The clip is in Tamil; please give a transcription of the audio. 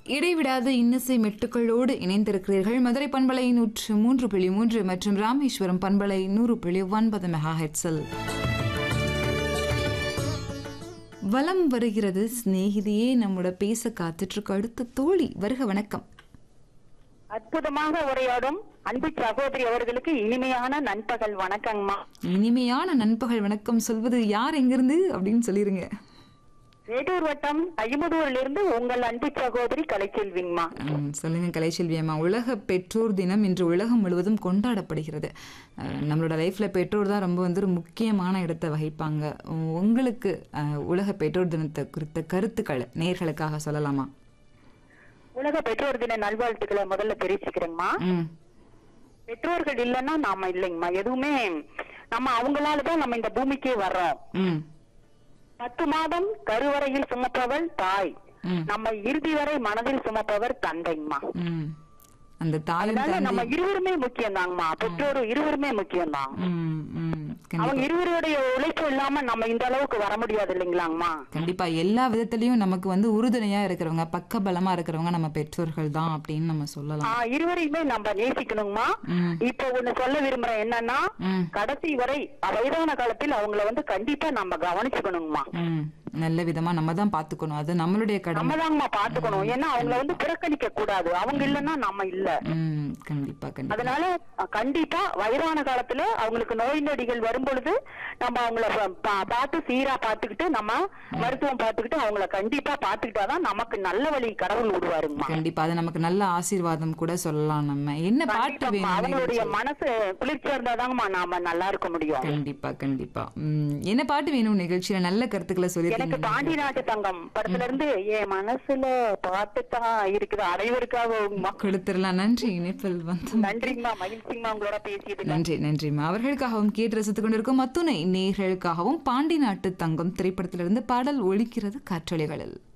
இடைவிடாத இன்னிசை மெட்டுக்களோடு இணைந்திருக்கிறீர்கள் மதுரை பண்பலை நூற்று மூன்று புள்ளி மூன்று மற்றும் ராமேஸ்வரம் பண்பலை நூறு புள்ளி ஒன்பது மெகா ஹெட்ஸல் வலம் வருகிறது சிநேகிதியே நம்மோட பேச காத்துட்டு இருக்க அடுத்த தோழி வருக வணக்கம் அற்புதமாக உரையாடும் அன்பு சகோதரி அவர்களுக்கு இனிமையான நண்பகல் வணக்கங்கம்மா இனிமையான நண்பகல் வணக்கம் சொல்வது யார் எங்கிருந்து அப்படின்னு சொல்லிருங்க வேடூர் வட்டம் ஐம்பதூர்ல இருந்து உங்கள் அன்பு சகோதரி கலைச்செல்விங்கம்மா ம், சொல்லுங்க கலைச்செல்வி அம்மா உலக பெற்றோர் தினம் இன்று உலகம் முழுவதும் கொண்டாடப்படுகிறது அஹ், நம்மளோட லைஃப்ல பெற்றோர் தான் ரொம்ப வந்து ஒரு முக்கியமான இடத்தை வகிப்பாங்க உ- உங்களுக்கு அஹ், உலக பெற்றோர் தினத்தை குறித்த கருத்துக்கள் நேர்களுக்காக சொல்லலாமா உலக பெற்றோர் தின நல்வாழ்த்துக்களை முதல்ல தெரிவிச்சுக்கிறேங்கம்மா ம் பெற்றோர்கள் இல்லைன்னா நாம இல்லைங்கம்மா எதுவுமே நம்ம அவங்களாலதான் நம்ம இந்த பூமிக்கே வர்றோம் ம் பத்து மாதம் கருவறையில் சுமப்பவள் தாய் ம் நம்ம இறுதி வரை மனதில் சுமப்பவர் தந்தைங்கம்மா ம் அந்த தாயும் அதனால தந்தை நம்ம இருவருமே முக்கியம் தாங்கம்மா பெற்றோர் இருவருமே முக்கியம் தான் ம் ம் அவங்க கண்டிப்பா இருவருடைய உழைப்பு இல்லாம நம்ம இந்த அளவுக்கு வர முடியாது இல்லைங்களாங்கம்மா கண்டிப்பா எல்லா விதத்திலயும் நமக்கு வந்து உறுதுணையா இருக்கிறவங்க பக்கபலமா இருக்கிறவங்க நம்ம பெற்றோர்கள் தான் அப்படின்னு நம்ம சொல்லலாம் ஆஹ் இருவரையுமே நம்ம நேசிக்கணுங்கம்மா ம் இப்ப ஒண்ணு சொல்ல விரும்புறேன் என்னன்னா ம் கடைசி வரை வயதான காலத்தில் அவங்கள வந்து கண்டிப்பா நம்ம கவனிச்சுக்கணுங்கம்மா ம் நல்ல விதமா நம்ம தான் பாத்துக்கணும் அது நம்மளுடைய கடமை நம்ம தாங்கம்மா பாத்துக்கணும் ஏன்னா அவங்கள வந்து புறக்கணிக்க கூடாது அவங்க இல்லைன்னா நம்ம இல்ல ம் கண்டிப்பா கண்டிப்பா அதனால அஹ், கண்டிப்பா வயதான காலத்துல அவங்களுக்கு நோய் நொடிகள் வரும் பொழுது நம்ம அவங்கள பா- பா- பார்த்து சீரா பாத்துக்கிட்டு நம்ம மருத்துவம் பார்த்துக்கிட்டு அவங்கள கண்டிப்பா பாத்துக்கிட்டாதான் நமக்கு நல்ல வழி கடவுள் விடுவாருங்கம்மா கண்டிப்பா அது நமக்கு நல்ல ஆசீர்வாதம் கூட சொல்லலாம் நம்ம என்ன பாட்டு கண்டிப்பாம்மா. வேணும் அவங்களுடைய நிகழ்ச்சி? மனசு குளிர்ச்சியா இருந்தாதாங்கம்மா நாம நல்லா இருக்க முடியும் கண்டிப்பா கண்டிப்பா ம், என்ன பாட்டு வேணும் நிகழ்ச்சியில நல்ல கருத்துக்களை எனக்கு சொல்லிருக்கீங்க பாண்டி நாட்டு தங்கம் படத்துல இருந்து என் மனசுல பாட்டு தான் இருக்குது அனைவருக்காக கொடுத்துடலாம் நன்றி இணைப்பில் வந்து நன்றிங்கம்மா மகிழ்ச்சிங்கம்மா உங்களோட பேசியது நன்றி நன்றிம்மா அவர்களுக்காகவும் கேட்டு ரசித்துக் கொண்டிருக்கும் அத்துணை நேர்களுக்காகவும் பாண்டி நாட்டு தங்கம் திரைப்படத்திலிருந்து பாடல் ஒலிக்கிறது காற்றொலிகளில்